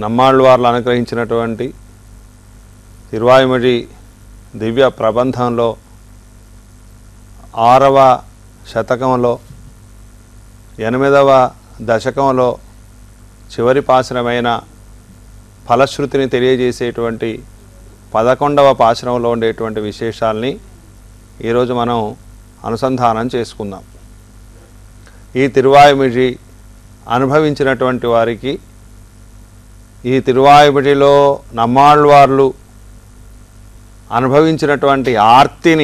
నమ్మాళ్ళు వార్లు అనుగ్రహించినటువంటి తిరువాయుమడి దివ్య ప్రబంధంలో ఆరవ శతకంలో ఎనిమిదవ దశకంలో చివరి పాసనమైన ఫలశ్రుతిని తెలియజేసేటువంటి పదకొండవ పాశనంలో ఉండేటువంటి విశేషాల్ని ఈరోజు మనం అనుసంధానం చేసుకుందాం ఈ తిరువాయుమిడి అనుభవించినటువంటి వారికి ఈ తిరువాయుమిడిలో నమ్మాళ్ళవార్లు అనుభవించినటువంటి ఆర్తిని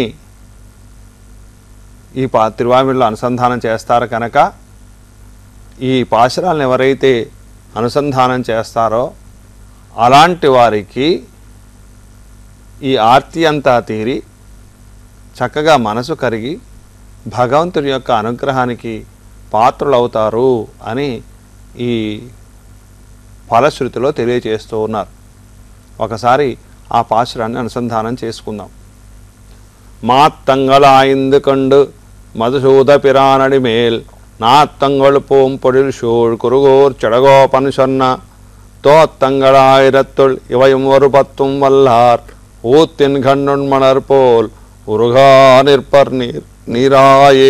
ఈ పా తిరువామిడిలో అనుసంధానం చేస్తారు కనుక ఈ పాశరాలను ఎవరైతే అనుసంధానం చేస్తారో అలాంటి వారికి ఈ ఆర్తి అంతా తీరి చక్కగా మనసు కరిగి భగవంతుని యొక్క అనుగ్రహానికి పాత్రులవుతారు అని ఈ ఫలశ్రుతిలో తెలియజేస్తూ ఉన్నారు ఒకసారి ఆ పాశురాన్ని అనుసంధానం చేసుకుందాం மாத்தங்களாய்ந்து கண்டு மதுசூத பிரானடி மேல் நாத்தங்கள் பூம்பொழில் சூழ் குருகூர் செடகோபன் சொன்ன தோத்தங்களாயிரத்துள் இவையும் ஒரு பத்தும் வல்லார் ஊத்தின் கண்ணுண் மணர் போல் உருகா நிற்பர் நீர் நீராயே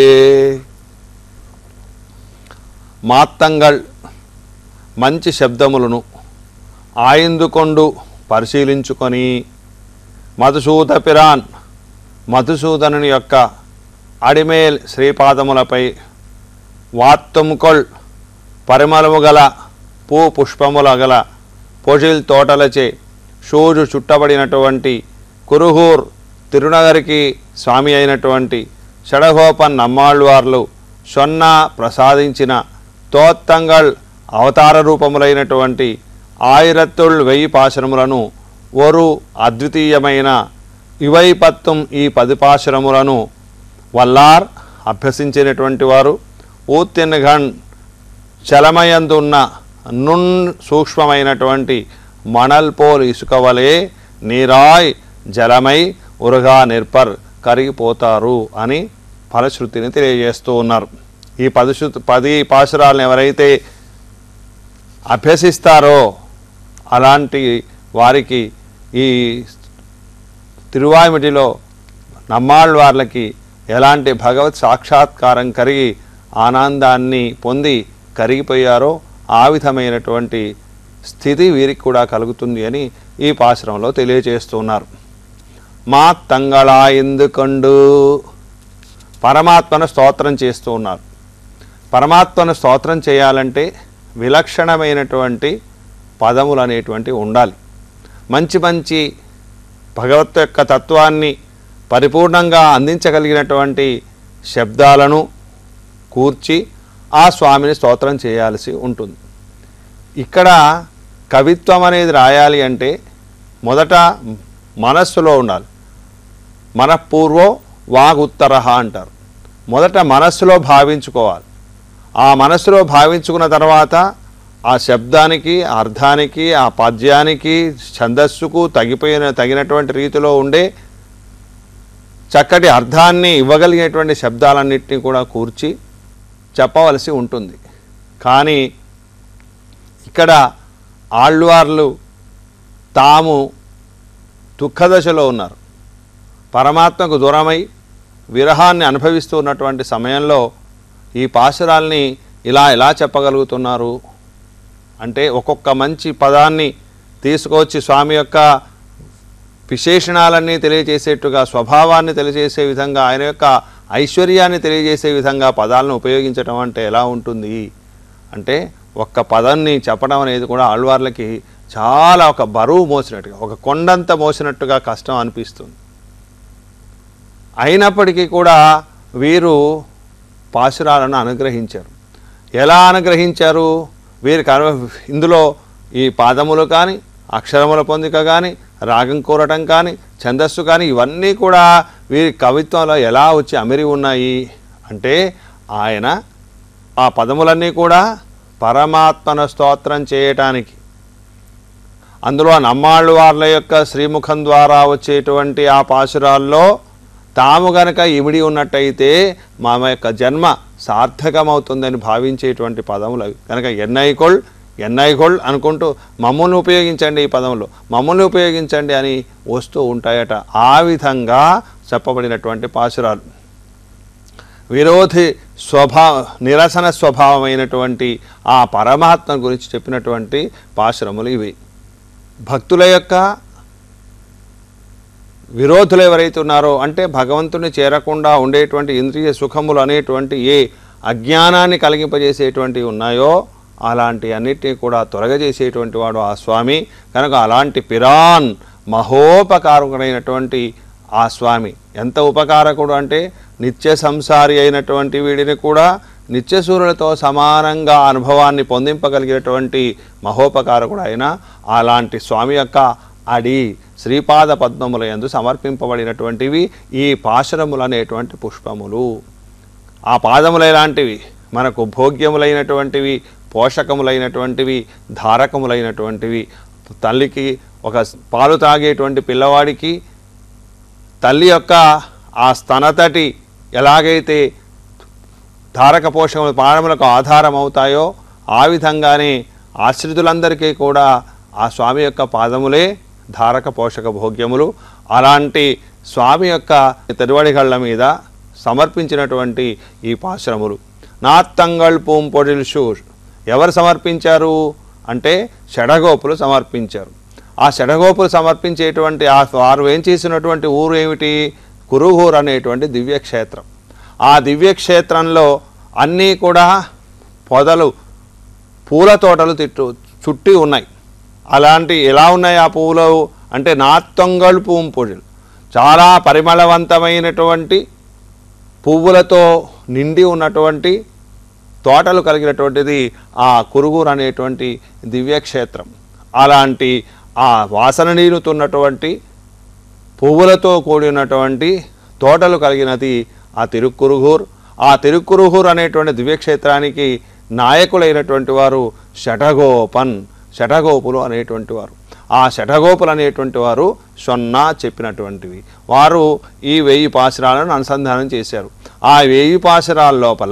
మాత్తంగళ్ మంచి శబ్దములను ఆయిందుకొండు పరిశీలించుకొని మధుసూద పిరాన్ మధుసూదనుని యొక్క అడిమేల్ శ్రీపాదములపై వాత్తముకొల్ పరిమళము గల పూ పుష్పముల గల పొజిల్ తోటలచే షూజు చుట్టబడినటువంటి కురుహూర్ తిరునగరికి స్వామి అయినటువంటి షడగోపన్ నమ్మాళ్ళవార్లు సొన్న ప్రసాదించిన తోత్తంగల్ అవతార రూపములైనటువంటి ఆయిరత్తుల్ వెయ్యి పాశరములను ఒరు అద్వితీయమైన ఇవై పత్తం ఈ పది పాశరములను వల్లార్ అభ్యసించినటువంటి వారు ఊత్తిన్ఘన్ చలమయందున్న నున్ సూక్ష్మమైనటువంటి మణల్పోల్ ఇసుక వలె నీరాయ్ జలమై ఉరగా నిర్పర్ కరిగిపోతారు అని ఫలశ్రుతిని తెలియజేస్తూ ఉన్నారు ఈ పది శృతి పది పాశురాలను ఎవరైతే అభ్యసిస్తారో అలాంటి వారికి ఈ తిరువామిటిలో నమ్మాళ్ళవార్లకి ఎలాంటి భగవత్ సాక్షాత్కారం కలిగి ఆనందాన్ని పొంది కరిగిపోయారో ఆ విధమైనటువంటి స్థితి వీరికి కూడా కలుగుతుంది అని ఈ పాశ్రంలో తెలియజేస్తున్నారు మా తంగళా ఎందుకండు పరమాత్మను స్తోత్రం చేస్తూ ఉన్నారు పరమాత్మను స్తోత్రం చేయాలంటే విలక్షణమైనటువంటి పదములు అనేటువంటివి ఉండాలి మంచి మంచి భగవత్ యొక్క తత్వాన్ని పరిపూర్ణంగా అందించగలిగినటువంటి శబ్దాలను కూర్చి ఆ స్వామిని స్తోత్రం చేయాల్సి ఉంటుంది ఇక్కడ కవిత్వం అనేది రాయాలి అంటే మొదట మనస్సులో ఉండాలి మనఃపూర్వో వాగుత్తర అంటారు మొదట మనస్సులో భావించుకోవాలి ఆ మనస్సులో భావించుకున్న తర్వాత ఆ శబ్దానికి ఆ అర్థానికి ఆ పద్యానికి ఛందస్సుకు తగిపోయిన తగినటువంటి రీతిలో ఉండే చక్కటి అర్థాన్ని ఇవ్వగలిగేటువంటి శబ్దాలన్నింటినీ కూడా కూర్చి చెప్పవలసి ఉంటుంది కానీ ఇక్కడ ఆళ్వార్లు తాము దుఃఖదశలో ఉన్నారు పరమాత్మకు దూరమై విరహాన్ని అనుభవిస్తూ ఉన్నటువంటి సమయంలో ఈ పాశురాల్ని ఇలా ఎలా చెప్పగలుగుతున్నారు అంటే ఒక్కొక్క మంచి పదాన్ని తీసుకొచ్చి స్వామి యొక్క విశేషణాలన్నీ తెలియజేసేట్టుగా స్వభావాన్ని తెలియజేసే విధంగా ఆయన యొక్క ఐశ్వర్యాన్ని తెలియజేసే విధంగా పదాలను ఉపయోగించడం అంటే ఎలా ఉంటుంది అంటే ఒక్క పదాన్ని చెప్పడం అనేది కూడా ఆళ్వార్లకి చాలా ఒక బరువు మోసినట్టుగా ఒక కొండంత మోసినట్టుగా కష్టం అనిపిస్తుంది అయినప్పటికీ కూడా వీరు పాశురాలను అనుగ్రహించారు ఎలా అనుగ్రహించారు వీరికి అను ఇందులో ఈ పాదములు కానీ అక్షరముల పొందిక కానీ రాగం కూరటం కానీ ఛందస్సు కానీ ఇవన్నీ కూడా వీరి కవిత్వంలో ఎలా వచ్చి అమిరి ఉన్నాయి అంటే ఆయన ఆ పదములన్నీ కూడా పరమాత్మను స్తోత్రం చేయటానికి అందులో నమ్మాళ్ళు వాళ్ళ యొక్క శ్రీముఖం ద్వారా వచ్చేటువంటి ఆ పాశురాల్లో తాము గనక ఇమిడి ఉన్నట్టయితే మా యొక్క జన్మ సార్థకమవుతుందని భావించేటువంటి పదములు అవి కనుక ఎన్నైకొల్ ఎన్నైగోల్డ్ అనుకుంటూ మమ్మల్ని ఉపయోగించండి ఈ పదంలో మమ్మల్ని ఉపయోగించండి అని వస్తూ ఉంటాయట ఆ విధంగా చెప్పబడినటువంటి పాశురాలు విరోధి స్వభావ నిరసన స్వభావమైనటువంటి ఆ పరమాత్మ గురించి చెప్పినటువంటి పాశ్రములు ఇవి భక్తుల యొక్క విరోధులు ఎవరైతే ఉన్నారో అంటే భగవంతుని చేరకుండా ఉండేటువంటి ఇంద్రియ సుఖములు అనేటువంటి ఏ అజ్ఞానాన్ని కలిగింపజేసేటువంటి ఉన్నాయో అలాంటి అన్నిటినీ కూడా తొలగజేసేటువంటి వాడు ఆ స్వామి కనుక అలాంటి పిరాన్ మహోపకారకుడైనటువంటి ఆ స్వామి ఎంత ఉపకారకుడు అంటే నిత్య సంసారి అయినటువంటి వీడిని కూడా నిత్యసూరులతో సమానంగా అనుభవాన్ని పొందింపగలిగినటువంటి మహోపకారకుడు అయిన అలాంటి స్వామి యొక్క అడి శ్రీపాద పద్మముల యందు సమర్పింపబడినటువంటివి ఈ పాశరములు అనేటువంటి పుష్పములు ఆ పాదములు ఎలాంటివి మనకు భోగ్యములైనటువంటివి పోషకములైనటువంటివి ధారకములైనటువంటివి తల్లికి ఒక పాలు తాగేటువంటి పిల్లవాడికి తల్లి యొక్క ఆ స్తనతటి ఎలాగైతే ధారక పోషకములు పాదములకు ఆధారం అవుతాయో ఆ విధంగానే ఆశ్రితులందరికీ కూడా ఆ స్వామి యొక్క పాదములే ధారక పోషక భోగ్యములు అలాంటి స్వామి యొక్క తిరువడిగళ్ళ మీద సమర్పించినటువంటి ఈ పాశ్రములు నాత్తంగళ్ పూంపొడిల్ షూర్ ఎవరు సమర్పించారు అంటే షడగోపులు సమర్పించారు ఆ షడగోపులు సమర్పించేటువంటి ఆ వారు ఏం చేసినటువంటి ఊరు ఏమిటి కురుహూర్ అనేటువంటి దివ్యక్షేత్రం ఆ దివ్యక్షేత్రంలో అన్నీ కూడా పొదలు పూల తోటలు తిట్టు చుట్టి ఉన్నాయి అలాంటి ఎలా ఉన్నాయి ఆ పువ్వులు అంటే నాత్తొంగళ్ పూంపుడులు చాలా పరిమళవంతమైనటువంటి పువ్వులతో నిండి ఉన్నటువంటి తోటలు కలిగినటువంటిది ఆ కురుగురు అనేటువంటి దివ్యక్షేత్రం అలాంటి ఆ వాసన నీరుతున్నటువంటి పువ్వులతో కూడినటువంటి తోటలు కలిగినది ఆ తిరుక్కురుగూర్ ఆ తిరుక్కురుగూర్ అనేటువంటి దివ్యక్షేత్రానికి నాయకులైనటువంటి వారు షటగోపన్ షటగోపులు అనేటువంటి వారు ఆ షటగోపులు అనేటువంటి వారు సొన్నా చెప్పినటువంటివి వారు ఈ వెయ్యి పాశరాలను అనుసంధానం చేశారు ఆ వెయ్యి పాశరాల లోపల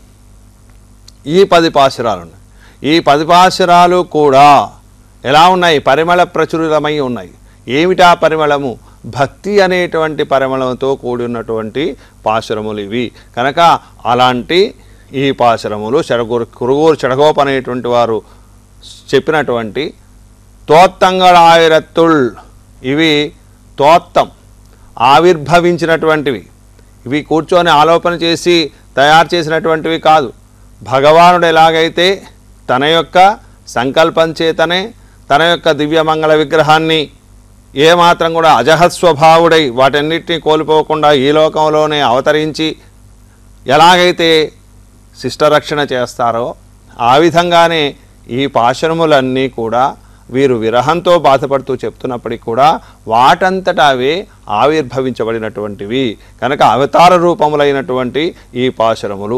ఈ పది పాశరాలు ఉన్నాయి ఈ పది పాశరాలు కూడా ఎలా ఉన్నాయి పరిమళ ప్రచురితమై ఉన్నాయి ఏమిటా పరిమళము భక్తి అనేటువంటి పరిమళంతో కూడి ఉన్నటువంటి పాశురములు ఇవి కనుక అలాంటి ఈ పాశురములు చెడగూరు కురుగురు చెడగోప అనేటువంటి వారు చెప్పినటువంటి తోత్తంగళాయిరత్తుల్ ఇవి తోత్తం ఆవిర్భవించినటువంటివి ఇవి కూర్చొని ఆలోపన చేసి తయారు చేసినటువంటివి కాదు భగవానుడు ఎలాగైతే తన యొక్క సంకల్పం చేతనే తన యొక్క దివ్యమంగళ విగ్రహాన్ని ఏమాత్రం కూడా అజహస్వభావుడై వాటన్నిటిని కోల్పోకుండా ఈ లోకంలోనే అవతరించి ఎలాగైతే శిష్టరక్షణ చేస్తారో ఆ విధంగానే ఈ పాశరములన్నీ కూడా వీరు విరహంతో బాధపడుతూ చెప్తున్నప్పటికీ కూడా వాటంతటా అవే ఆవిర్భవించబడినటువంటివి కనుక అవతార రూపములైనటువంటి ఈ పాశరములు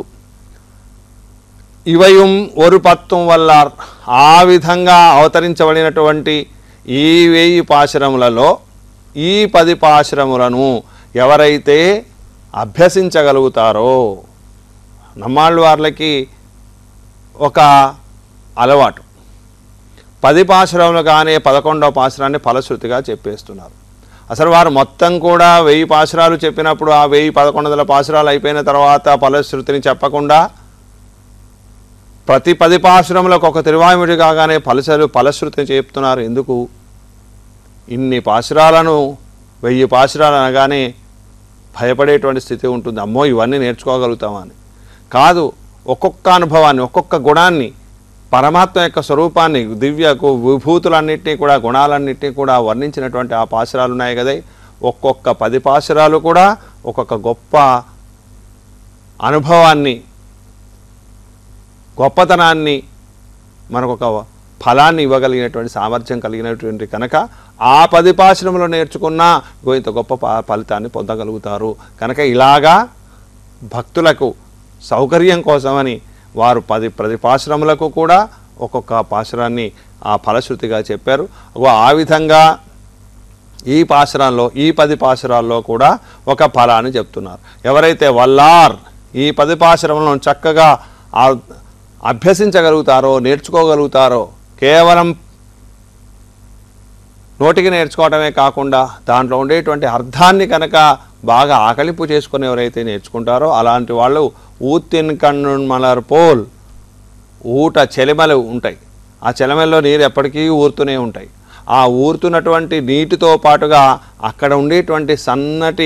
ఇవయం ఒరు పత్వం వల్ల ఆ విధంగా అవతరించబడినటువంటి ఈ వేయి పాశరములలో ఈ పది పాశరములను ఎవరైతే అభ్యసించగలుగుతారో నమ్మాళ్ళు వాళ్ళకి ఒక అలవాటు పది పాశురములు కానీ పదకొండవ పాశురాన్ని ఫలశ్రుతిగా చెప్పేస్తున్నారు అసలు వారు మొత్తం కూడా వెయ్యి పాశురాలు చెప్పినప్పుడు ఆ వెయ్యి పదకొండు వందల పాశురాలు అయిపోయిన తర్వాత ఫలశ్రుతిని చెప్పకుండా ప్రతి పది పాశురములకు ఒక తిరువాయుడి కాగానే ఫలసలు ఫలశ్రుతిని చెప్తున్నారు ఎందుకు ఇన్ని పాశురాలను వెయ్యి పాశురాలు అనగానే భయపడేటువంటి స్థితి ఉంటుంది అమ్మో ఇవన్నీ నేర్చుకోగలుగుతామని కాదు ఒక్కొక్క అనుభవాన్ని ఒక్కొక్క గుణాన్ని పరమాత్మ యొక్క స్వరూపాన్ని దివ్యకు విభూతులన్నింటినీ కూడా గుణాలన్నింటినీ కూడా వర్ణించినటువంటి ఆ పాశురాలు ఉన్నాయి కదా ఒక్కొక్క పది పాశురాలు కూడా ఒక్కొక్క గొప్ప అనుభవాన్ని గొప్పతనాన్ని మనకు ఒక ఫలాన్ని ఇవ్వగలిగినటువంటి సామర్థ్యం కలిగినటువంటి కనుక ఆ పది పాశనములు నేర్చుకున్నా ఇగో ఇంత గొప్ప ఫ- ఫలితాన్ని పొందగలుగుతారు కనుక ఇలాగా భక్తులకు సౌకర్యం కోసమని వారు పది పది పాశ్రములకు కూడా ఒక్కొక్క పాశురాన్ని ఆ ఫలశ్రుతిగా చెప్పారు అగో ఆ విధంగా ఈ పాశురాల్లో ఈ పది పాశురాల్లో కూడా ఒక ఫలాన్ని చెప్తున్నారు ఎవరైతే వల్లార్ ఈ పది పాశురములను చక్కగా ఆ అభ్యసించగలుగుతారో నేర్చుకోగలుగుతారో కేవలం నోటికి నేర్చుకోవడమే కాకుండా దాంట్లో ఉండేటువంటి అర్థాన్ని కనుక బాగా ఆకలింపు చేసుకుని ఎవరైతే నేర్చుకుంటారో అలాంటి వాళ్ళు ఊతిన్ కన్ను మలర్ పోల్ ఊట చెలిమలు ఉంటాయి ఆ చెలమల్లో నీరు ఎప్పటికీ ఊరుతూనే ఉంటాయి ఆ ఊరుతున్నటువంటి నీటితో పాటుగా అక్కడ ఉండేటువంటి సన్నటి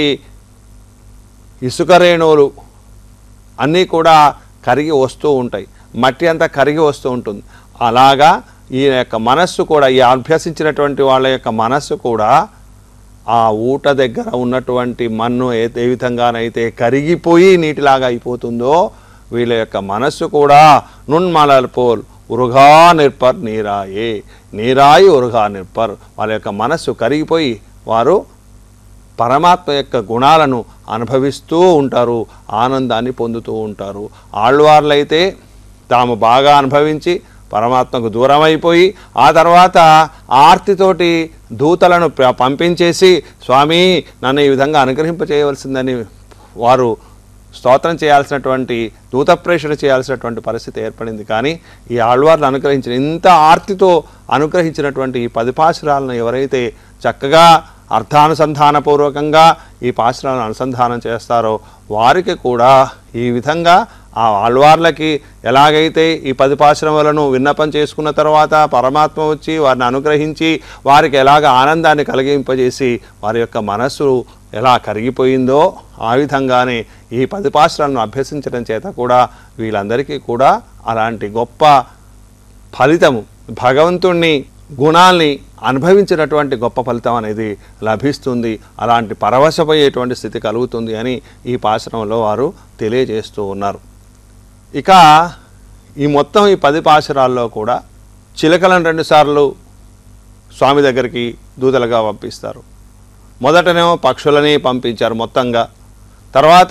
ఇసుక రేణువులు అన్నీ కూడా కరిగి వస్తూ ఉంటాయి మట్టి అంతా కరిగి వస్తూ ఉంటుంది అలాగా ఈ యొక్క మనస్సు కూడా ఈ అభ్యసించినటువంటి వాళ్ళ యొక్క మనస్సు కూడా ఆ ఊట దగ్గర ఉన్నటువంటి మన్ను ఏ ఏ విధంగానైతే కరిగిపోయి నీటిలాగా అయిపోతుందో వీళ్ళ యొక్క మనస్సు కూడా నున్మలల్ పోల్ ఉరుగా నిర్పర్ నీరాయే నీరాయి ఉరుగా నిర్పర్ వాళ్ళ యొక్క మనస్సు కరిగిపోయి వారు పరమాత్మ యొక్క గుణాలను అనుభవిస్తూ ఉంటారు ఆనందాన్ని పొందుతూ ఉంటారు ఆళ్వార్లైతే తాము బాగా అనుభవించి పరమాత్మకు దూరం అయిపోయి ఆ తర్వాత ఆర్తితోటి దూతలను ప- పంపించేసి స్వామి నన్ను ఈ విధంగా అనుగ్రహింప చేయవలసిందని వారు స్తోత్రం చేయాల్సినటువంటి దూత ప్రేషణ చేయాల్సినటువంటి పరిస్థితి ఏర్పడింది కానీ ఈ ఆళ్వార్లు అనుగ్రహించిన ఇంత ఆర్తితో అనుగ్రహించినటువంటి ఈ పది పాశురాలను ఎవరైతే చక్కగా అర్థానుసంధానపూర్వకంగా ఈ పాశురాలను అనుసంధానం చేస్తారో వారికి కూడా ఈ విధంగా ఆ ఆళ్వార్లకి ఎలాగైతే ఈ పది పాశ్రమాలను విన్నపం చేసుకున్న తర్వాత పరమాత్మ వచ్చి వారిని అనుగ్రహించి వారికి ఎలాగ ఆనందాన్ని కలిగింపజేసి వారి యొక్క మనస్సు ఎలా కరిగిపోయిందో ఆ విధంగానే ఈ పది పాశ్రాలను అభ్యసించడం చేత కూడా వీళ్ళందరికీ కూడా అలాంటి గొప్ప ఫలితము భగవంతుణ్ణి గుణాల్ని అనుభవించినటువంటి గొప్ప ఫలితం అనేది లభిస్తుంది అలాంటి పరవశపోయేటువంటి స్థితి కలుగుతుంది అని ఈ పాశ్రమంలో వారు తెలియజేస్తూ ఉన్నారు ఇక ఈ మొత్తం ఈ పది పాశురాల్లో కూడా చిలకలను రెండుసార్లు స్వామి దగ్గరికి దూతలుగా పంపిస్తారు మొదటనేమో పక్షులని పంపించారు మొత్తంగా తర్వాత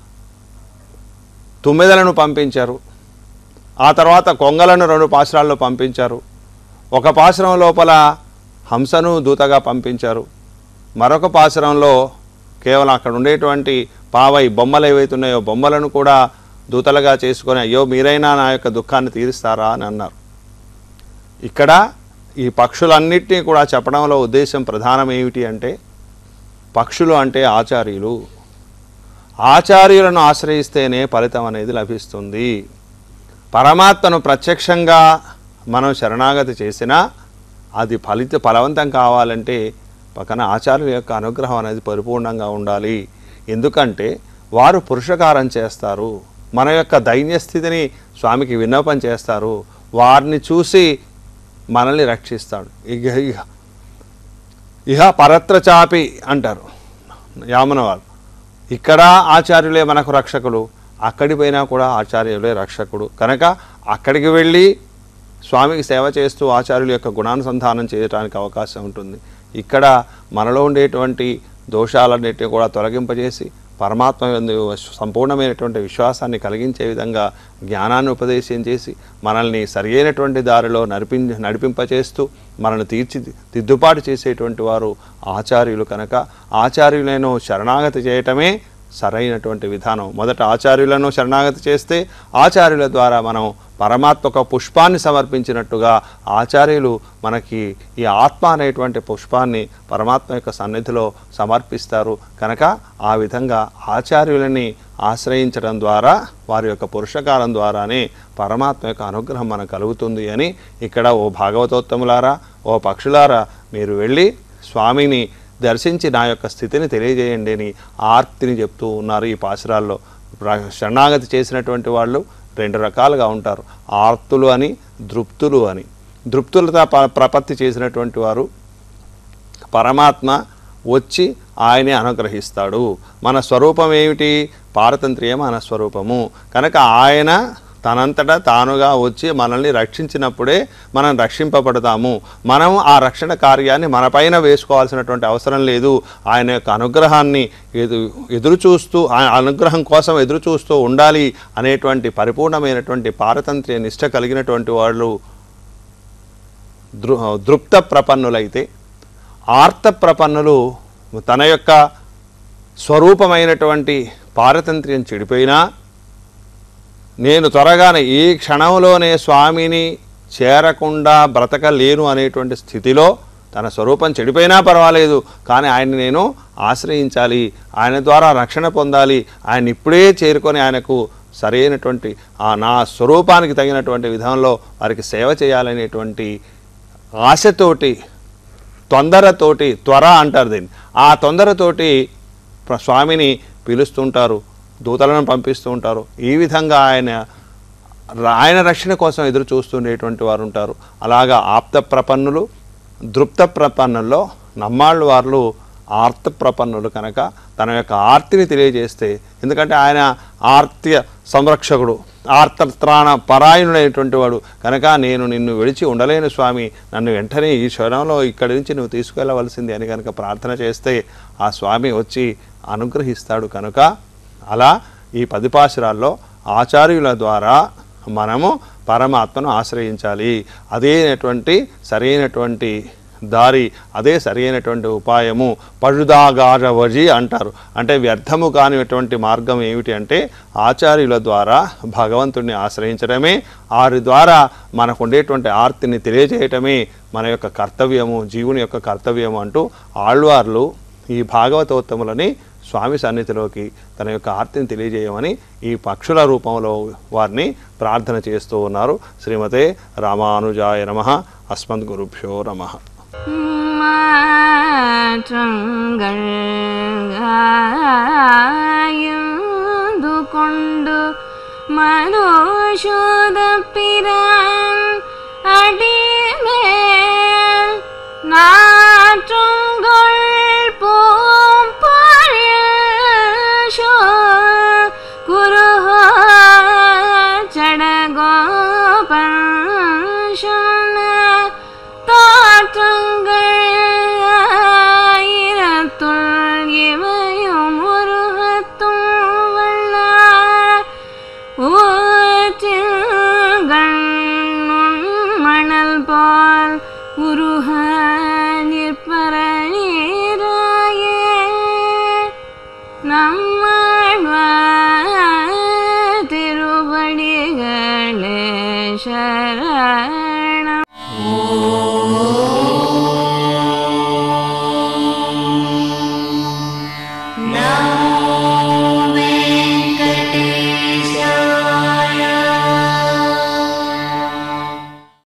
తుమ్మెదలను పంపించారు ఆ తర్వాత కొంగలను రెండు పాశ్రాల్లో పంపించారు ఒక పాశ్రం లోపల హంసను దూతగా పంపించారు మరొక పాశ్రంలో కేవలం అక్కడ ఉండేటువంటి పావై బొమ్మలు ఏవైతే ఉన్నాయో బొమ్మలను కూడా దూతలుగా చేసుకొని అయ్యో మీరైనా నా యొక్క దుఃఖాన్ని తీరుస్తారా అని అన్నారు ఇక్కడ ఈ పక్షులన్నిటినీ కూడా చెప్పడంలో ఉద్దేశం ప్రధానం ఏమిటి అంటే పక్షులు అంటే ఆచార్యులు ఆచార్యులను ఆశ్రయిస్తేనే ఫలితం అనేది లభిస్తుంది పరమాత్మను ప్రత్యక్షంగా మనం శరణాగతి చేసినా అది ఫలిత ఫలవంతం కావాలంటే పక్కన ఆచార్యుల యొక్క అనుగ్రహం అనేది పరిపూర్ణంగా ఉండాలి ఎందుకంటే వారు పురుషకారం చేస్తారు మన యొక్క దైన్య స్థితిని స్వామికి విన్నపం చేస్తారు వారిని చూసి మనల్ని రక్షిస్తాడు ఇక ఇక ఇహ పరత్ర చాపి అంటారు యామన వాళ్ళు ఇక్కడ ఆచార్యులే మనకు రక్షకులు అక్కడి పోయినా కూడా ఆచార్యులే రక్షకుడు కనుక అక్కడికి వెళ్ళి స్వామికి సేవ చేస్తూ ఆచార్యుల యొక్క గుణానుసంధానం చేయడానికి అవకాశం ఉంటుంది ఇక్కడ మనలో ఉండేటువంటి దోషాలన్నిటిని కూడా తొలగింపజేసి పరమాత్మ యందు సంపూర్ణమైనటువంటి విశ్వాసాన్ని కలిగించే విధంగా జ్ఞానాన్ని ఉపదేశం చేసి మనల్ని సరియైనటువంటి దారిలో నడిపి నడిపింపచేస్తూ మనల్ని తీర్చి దిద్దుబాటు చేసేటువంటి వారు ఆచార్యులు కనుక ఆచార్యులను శరణాగతి చేయటమే సరైనటువంటి విధానం మొదట ఆచార్యులను శరణాగతి చేస్తే ఆచార్యుల ద్వారా మనం పరమాత్మ ఒక పుష్పాన్ని సమర్పించినట్టుగా ఆచార్యులు మనకి ఈ ఆత్మ అనేటువంటి పుష్పాన్ని పరమాత్మ యొక్క సన్నిధిలో సమర్పిస్తారు కనుక ఆ విధంగా ఆచార్యులని ఆశ్రయించడం ద్వారా వారి యొక్క పురుషకారం ద్వారానే పరమాత్మ యొక్క అనుగ్రహం మనకు కలుగుతుంది అని ఇక్కడ ఓ భాగవతోత్తములారా ఓ పక్షులారా మీరు వెళ్ళి స్వామిని దర్శించి నా యొక్క స్థితిని తెలియజేయండి అని ఆర్తిని చెప్తూ ఉన్నారు ఈ పాశురాల్లో ప్ర- శరణాగతి చేసినటువంటి వాళ్ళు రెండు రకాలుగా ఉంటారు ఆర్తులు అని దృప్తులు అని దృప్తులతో ప- ప్రపత్తి చేసినటువంటి వారు పరమాత్మ వచ్చి ఆయనే అనుగ్రహిస్తాడు మన స్వరూపం ఏమిటి పారతంత్ర్యం మన స్వరూపము కనుక ఆయన తనంతటా తానుగా వచ్చి మనల్ని రక్షించినప్పుడే మనం రక్షింపబడతాము మనం ఆ రక్షణ కార్యాన్ని మనపైన వేసుకోవాల్సినటువంటి అవసరం లేదు ఆయన యొక్క అనుగ్రహాన్ని ఎదు ఎదురు చూస్తూ ఆయన అనుగ్రహం కోసం ఎదురు చూస్తూ ఉండాలి అనేటువంటి పరిపూర్ణమైనటువంటి పారతంత్ర్య నిష్ట కలిగినటువంటి వాళ్ళు దృ దృప్త ప్రపన్నులైతే ఆర్త ప్రపన్నులు తన యొక్క స్వరూపమైనటువంటి పారతంత్ర్యం చెడిపోయినా నేను త్వరగానే ఈ క్షణంలోనే స్వామిని చేరకుండా బ్రతకలేను అనేటువంటి స్థితిలో తన స్వరూపం చెడిపోయినా పర్వాలేదు కానీ ఆయన్ని నేను ఆశ్రయించాలి ఆయన ద్వారా రక్షణ పొందాలి ఆయన ఇప్పుడే చేరుకొని ఆయనకు సరైనటువంటి ఆ నా స్వరూపానికి తగినటువంటి విధంలో వారికి సేవ చేయాలనేటువంటి ఆశతోటి తొందరతోటి త్వర అంటారు దీన్ని ఆ తొందరతోటి ప్ర- స్వామిని పిలుస్తుంటారు దూతలను పంపిస్తూ ఉంటారు ఈ విధంగా ఆయన ఆయన రక్షణ కోసం ఎదురు చూస్తుండేటువంటి వారు ఉంటారు అలాగా ఆప్త ప్రపన్నులు దృప్త ప్రపన్నుల్లో నమ్మాళ్ళు వారు ఆర్త ప్రపన్నులు కనుక తన యొక్క ఆర్తిని తెలియజేస్తే ఎందుకంటే ఆయన ఆర్త్య సంరక్షకుడు ఆర్తత్రాణ పరాయణుడైనటువంటి వాడు కనుక నేను నిన్ను విడిచి ఉండలేను స్వామి నన్ను వెంటనే ఈ క్షణంలో ఇక్కడి నుంచి నువ్వు తీసుకెళ్ళవలసింది అని కనుక ప్రార్థన చేస్తే ఆ స్వామి వచ్చి అనుగ్రహిస్తాడు కనుక అలా ఈ పది పాశురాల్లో ఆచార్యుల ద్వారా మనము పరమాత్మను ఆశ్రయించాలి అదేనటువంటి సరైనటువంటి దారి అదే సరైనటువంటి ఉపాయము పഴുదాగారవజి అంటారు అంటే వ్యర్థము కానిటువంటి మార్గం ఏమిటి అంటే ఆచార్యుల ద్వారా భగవంతుడిని ఆశ్రయించడమే వారి ద్వారా మనకు ఉండేటువంటి ఆర్తిని తెలియజేయటమే మన యొక్క కర్తవ్యము జీవుని యొక్క కర్తవ్యము అంటూ ఆళ్వార్లు ఈ భాగవతోత్తములని స్వామి సన్నిధిలోకి తన యొక్క ఆర్తిని తెలియజేయమని ఈ పక్షుల రూపంలో వారిని ప్రార్థన చేస్తూ ఉన్నారు శ్రీమతే రామానుజాయ నమ అస్మద్ గురుభ్యో నమ மாற்றங்கள் ஆய்ந்து கொண்டு மனோஷோத பிரான் அடிமே